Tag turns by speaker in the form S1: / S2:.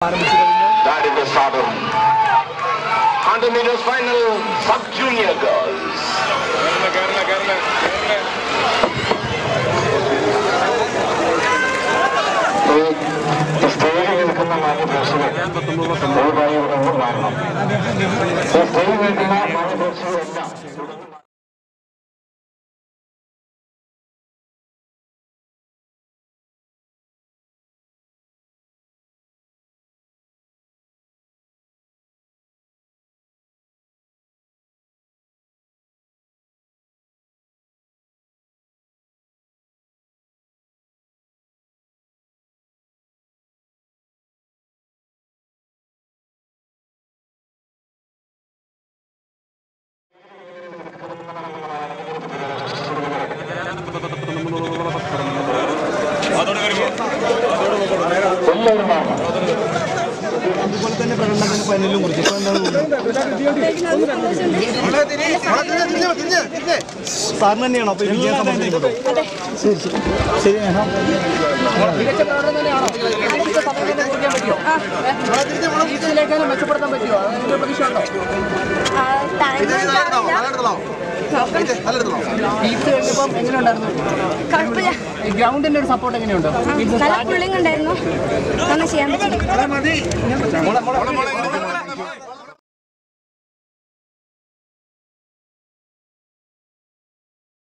S1: That is the start of 100 meters final sub-junior girls. ഈ സ്റ്റേജിൽ നിൽക്കുന്ന മാന്യപ്രേക്ഷകർ ദയവായി ഇവിടെ നിന്ന് മാറണം ഈ സ്റ്റേജിൽ നിൽക്കുന്ന മാന്യപ്രേക്ഷകരെല്ലാം എല്ലാവരും മാറണം
S2: അതുപോലെ തന്നെ പ്രകടനത്തിന് ഫൈനലിലും കുറിച്ച് ഇപ്പൊ എന്താണ് സാറിന് തന്നെയാണോ അപ്പൊ ഈ വിജയം സംബന്ധിക്കുന്നത് ശരി ശരി ശരി നേഹ
S3: മികച്ച പ്രകടനം തന്നെയാണോ അടുത്ത സമയം തന്നെ കുറിക്കാൻ പറ്റുമോ ഈസിലേക്കാളും മെച്ചപ്പെടുത്താൻ പറ്റുമോ അതിന്റെ പ്രതീക്ഷ ഉണ്ടോ ഈസ് കഴിഞ്ഞപ്പം എങ്ങനെയുണ്ടായിരുന്നു
S4: കുഴപ്പമില്ല
S3: ഈ ഗ്രൗണ്ടിന്റെ ഒരു സപ്പോർട്ട് എങ്ങനെയുണ്ട്
S4: നല്ല പുള്ളിങ് ഉണ്ടായിരുന്നു ഒന്നും ചെയ്യാൻ പറ്റില്ല